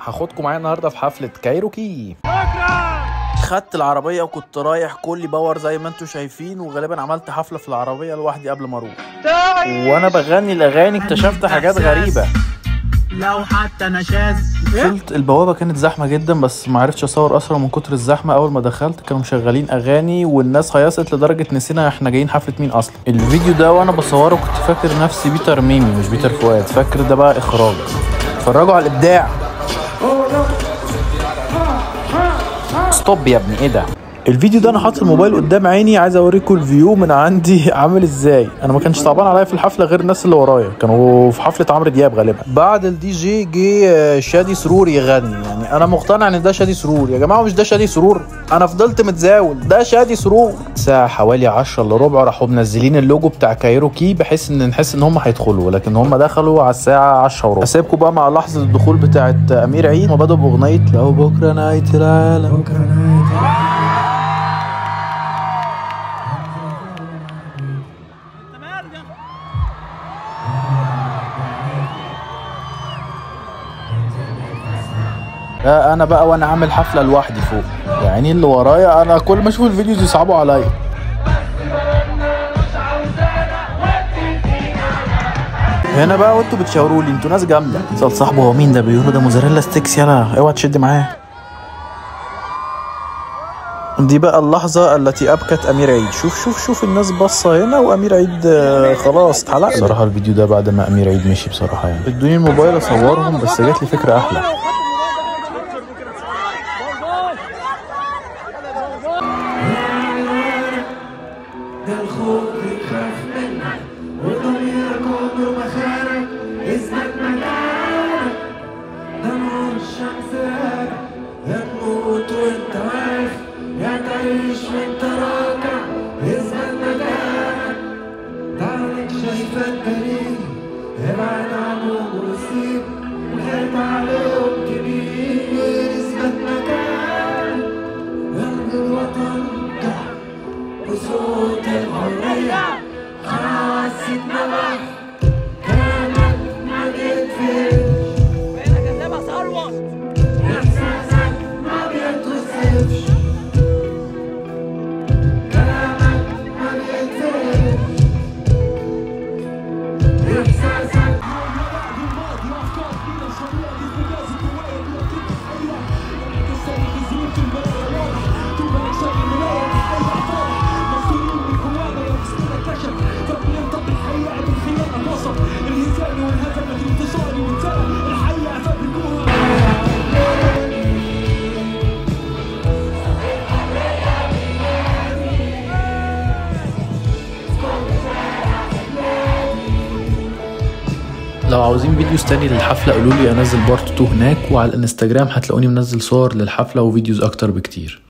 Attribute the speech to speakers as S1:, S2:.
S1: هاخدكم معايا النهارده في حفله كايروكي خدت العربيه وكنت رايح كلي باور زي ما انتم شايفين وغالبا عملت حفله في العربيه لوحدي قبل ما اروح وانا بغني الاغاني اكتشفت حاجات غريبه
S2: لو حتى نشاز
S1: وصلت البوابه كانت زحمه جدا بس ما عرفتش اصور اسرع من كتر الزحمه اول ما دخلت كانوا مشغلين اغاني والناس هيصت لدرجه نسينا احنا جايين حفله مين اصلا الفيديو ده وانا بصوره كنت فاكر نفسي بيتر ميمي مش بيتر فؤاد فاكر ده بقى اخراج اتفرجوا على الابداع ستوب يا ابني ايه ده الفيديو ده انا حاطط الموبايل قدام عيني عايز اوريكم الفيو من عندي عامل ازاي انا ما كانش صعبان عليا في الحفله غير الناس اللي ورايا كانوا في حفله عمرو دياب غالبا بعد الدي جي جه شادي سرور يغني يعني انا مقتنع ان ده شادي سرور يا جماعه مش ده شادي سرور انا فضلت متزاول ده شادي سرور الساعه حوالي 10 الا ربع راحوا منزلين اللوجو بتاع كايروكي بحيث ان نحس ان هم هيدخلوا ولكن هم دخلوا على الساعه 10 وربع اسيبكم بقى مع لحظه الدخول بتاعت امير عيد وبدأوا باغنيه لو بكره نهايه العالم لا انا بقى وانا عامل حفله لوحدي فوق يعني اللي ورايا انا كل ما اشوف الفيديوز يصعبوا عليا هنا بقى وانتوا بتشاوروا لي انتوا ناس جامده سال صاحبه هو مين ده بيقولوا ده موزاريلا ستيكس يلا اوعى تشد معاه دي بقى اللحظة التي أبكت أمير عيد شوف شوف شوف الناس باصة هنا وأمير عيد آه، خلاص اتحلق بصراحة الفيديو ده بعد ما أمير عيد مشي بصراحة يعني ادوني الموبايل أصورهم بس جات لي فكرة أحلى
S2: ده الخوف بيخاف منك وضميرك عمره ما خانك اثبت مكانك ده نور الشمس راجع يا تموت وانت واقف يا تعيش وانت راكع اثبت مكانك تعالك شايفك جليل ابعد عنهم وسيب الحيط عليهم كبير اثبت مكانك قلب الوطن جع وصوت الحرية خلاص اتملح كلامك ما بيتفهمش إحساسك ما بيتوصفش كلامك ما بيتفهمش إحساسك
S1: لو عاوزين فيديوز تاني للحفلة قولوا لي انزل بارت 2 هناك وعلى الانستجرام هتلاقوني منزل صور للحفلة وفيديوز اكتر بكتير